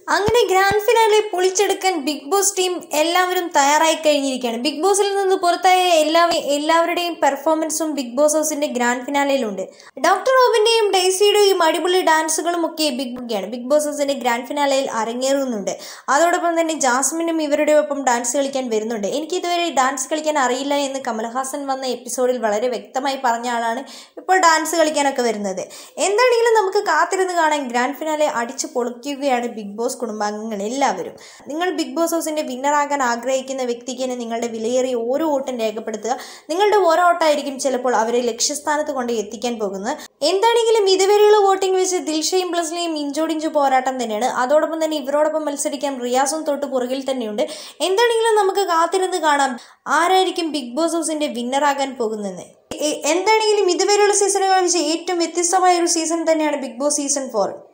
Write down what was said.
അങ്ങനെ grand finale പൊളിച്ചെടുക്കാൻ Bigg Boss team എല്ലാവരും തയ്യാറായി കഴിഞ്ഞിരിക്കുകയാണ് ബിഗ് ബോസിൽ നിന്ന് പുറത്തായ എല്ലാ എല്ലാവരുടെയും പെർഫോമൻസും ബിഗ് ബോസ് ഹൗസിന്റെ ഗ്രാൻഡ് ഫിനാലയിലുണ്ട് ഡോക്ടർ റോബിന്റെയും ഡെയ്സിയുടെയും അടിപൊളി ഡാൻസുകളും ഒക്കെ ബിഗ് ബുക്കാണ് ബിഗ് ബോസ് ഹൗസിന്റെ ഗ്രാൻഡ് ഫിനാലയിൽ അരങ്ങേറുന്നുണ്ട് അതോടൊപ്പം തന്നെ ജാസ്മിനും ഇവരുടെ ഒപ്പം ഡാൻസ് കളിക്കാൻ വരുന്നുണ്ട് എനിക്ക് ഇതുവരെ ഡാൻസ് കളിക്കാൻ അറിയില്ല എന്ന് കമൽഹാസൻ വന്ന എപ്പിസോഡിൽ വളരെ വ്യക്തമായി പറഞ്ഞ ആളാണ് ഇപ്പോൾ ഡാൻസ് കളിക്കാനൊക്കെ വരുന്നത് എന്താണെങ്കിലും നമുക്ക് കാത്തിരുന്ന് കാണാൻ ഗ്രാൻഡ് ഫിനാലെ അടിച്ചു പൊളിക്കുകയാണ് ബിഗ് ബോസ് കുടുംബാംഗങ്ങൾ എല്ലാവരും നിങ്ങൾ ബിഗ് ബോസ് ഹൗസിന്റെ വിന്നറാകാൻ ആഗ്രഹിക്കുന്ന വ്യക്തിക്ക് തന്നെ നിങ്ങളുടെ വിലയേറിയ ഓരോ വോട്ടും രേഖപ്പെടുത്തുക നിങ്ങളുടെ ഓരോ വോട്ടായിരിക്കും ചിലപ്പോൾ അവരെ ലക്ഷ്യസ്ഥാനത്ത് കൊണ്ട് എത്തിക്കാൻ പോകുന്നത് എന്താണെങ്കിലും ഇതുവരെയുള്ള വോട്ടിംഗ് വെച്ച് ദിൽഷയും പ്ലസ്ലിയും ഇഞ്ചോടിഞ്ചു പോരാട്ടം തന്നെയാണ് അതോടൊപ്പം തന്നെ ഇവരോടൊപ്പം മത്സരിക്കാൻ റിയാസും തൊട്ട് പുറകിൽ തന്നെയുണ്ട് എന്താണെങ്കിലും നമുക്ക് കാത്തിരുന്ന് കാണാം ആരായിരിക്കും ബിഗ് ബോസ് ഹൗസിന്റെ വിന്നറാകാൻ പോകുന്നത് എ- എന്താണെങ്കിലും ഇതുവരെയുള്ള സീസണുകൾ വെച്ച് ഏറ്റവും വ്യത്യസ്തമായ ഒരു സീസൺ തന്നെയാണ് ബിഗ് ബോസ് സീസൺ ഫോർ